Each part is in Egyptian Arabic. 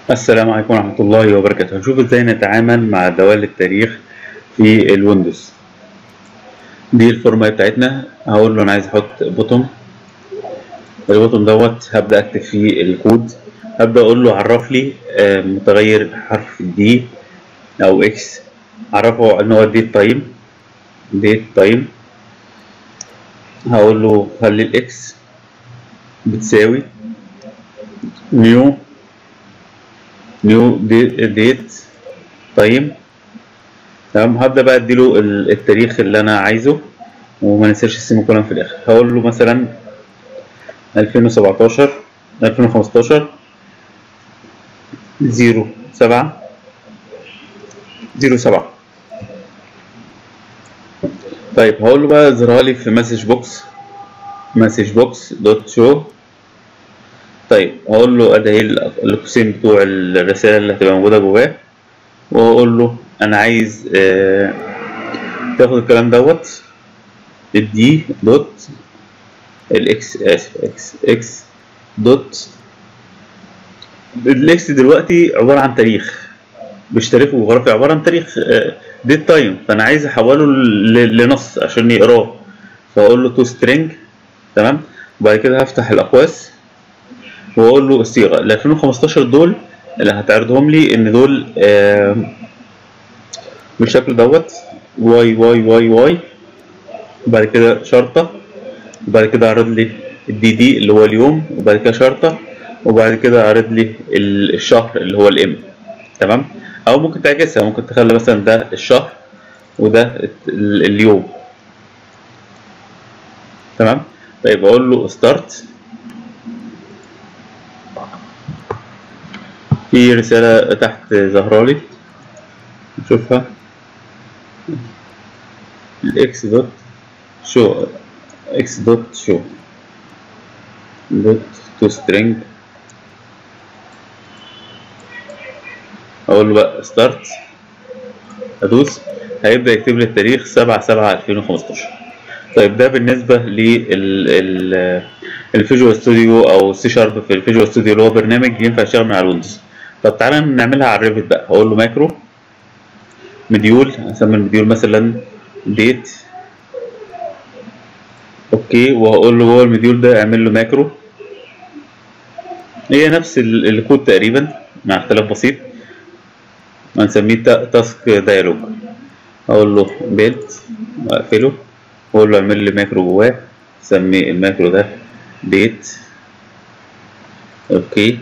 السلام عليكم ورحمة الله وبركاته هنشوف ازاي نتعامل مع دوال التاريخ في الويندوز دي الفورمة بتاعتنا هقول له انا عايز احط بوتوم البوتوم دوت هبدأ اكتب فيه الكود هبدأ اقول له عرف لي آه، متغير حرف دي او اكس عرفه ان هو ديت تايم ديت تايم هقول له خلي الاكس بتساوي نيو نيو ديت تايم تمام هبدا بقى اديله ال- التاريخ اللي انا عايزه وما ننساش السيمي كولون في الاخر هقول له مثلا 2017 2015 0 7 0 7 طيب هقول له بقى اظهرها لي في مسج بوكس مسج بوكس دوت شو طيب هقول له ادي اهي ال- القوسين بتوع الرسالة اللي هتبقى موجودة جواه واقول له انا عايز آه تاخد الكلام دوت الدي دوت الاكس اسف اكس اكس دوت الاكس دلوقتي عبارة عن تاريخ مش تاريخ جغرافي عبارة عن تاريخ ديت تايم فانا عايز احوله ل- لنص عشان يقراه فاقول له تو سترينج تمام وبعد كده هفتح الاقواس واقول له الصيغه ال 2015 دول اللي هتعرضهم لي ان دول آه، بالشكل دوت واي واي واي واي وبعد كده شرطه وبعد كده عرض لي الدي دي اللي هو اليوم وبعد كده شرطه وبعد كده عرض لي ال- الشهر اللي هو الام تمام او ممكن تعكسها ممكن تخلي مثلا ده الشهر وده ال- اليوم تمام طيب اقول له ستارت في رسالة تحت ظهرها لي نشوفها الاكس دوت شو اكس دوت شو دوت تو سترينج اقول له بقى ستارت ادوس هيبدأ يكتب لي التاريخ سبعة سبعة ألفين وخمستاشر طيب ده بالنسبة لل الفيجوال ستوديو او سي شارب في الفيجوال ستوديو اللي هو برنامج ينفع يشتغل من على الويندوز طب تعالى نعملها على الريفت بقى هقول له ماكرو مديول هسمي المديول مثلا ديت اوكي وهقول له جوه المديول ده اعمل له ماكرو هي نفس ال- الكود تقريبا مع اختلاف بسيط هنسميه تا- تاسك دايلوج اقول له بيلت واقفله واقول له اعمل لي ماكرو جواه سمي الماكرو ده ديت اوكي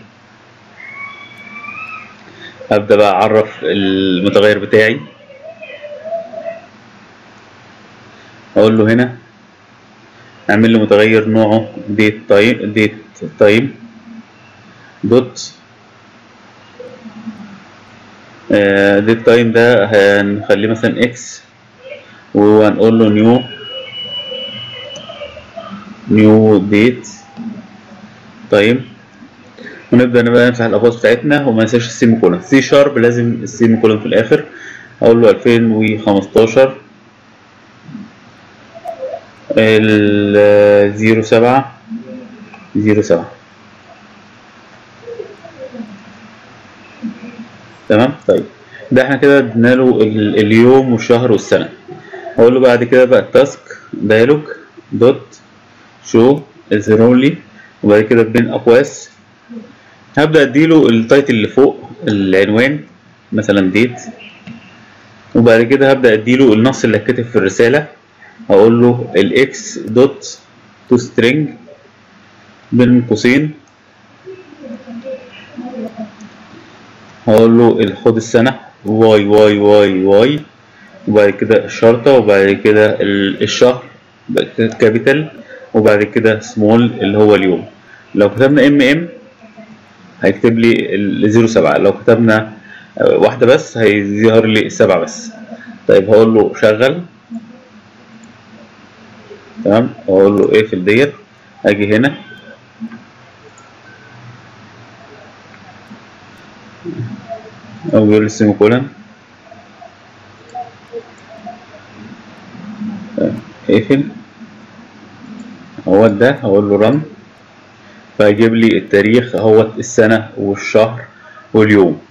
هبدأ بقى أعرف المتغير بتاعي أقول له هنا أعمل له متغير نوعه ديت تايم ديت تايم دوت ديت تايم ده هنخليه مثلا اكس وهنقول له نيو نيو ديت تايم ونبدا بقى نفتح الاقواس بتاعتنا وما ننساش السيمي كولون سي شارب لازم السيمي كولون في الاخر اقول له 2015 ال 07 07 تمام طيب ده احنا كده ادينا له ال- اليوم والشهر والسنه اقول له بعد كده بقى التاسك دايلوج دوت شو اظهروا لي وبعد كده بين اقواس هبدأ اديله التايتل اللي فوق العنوان مثلا ديت وبعد كده هبدأ اديله النص اللي هتكتب في الرسالة اقول له الاكس دوت تو سترينج بين قوسين هقول له الخد السنة واي واي واي واي وبعد كده الشرطة وبعد كده ال- الشهر كابيتال وبعد كده سمول اللي هو اليوم لو كتبنا ام ام هيكتب لي ال 07 لو كتبنا آه، واحدة بس هيظهر لي السبعة بس طيب هقول له شغل تمام هقول له اقفل ديت اجي هنا او بيقول لي السيمي كولن اقفل هو ده هقول له رن فيجيب لي التاريخ اهوت السنة والشهر واليوم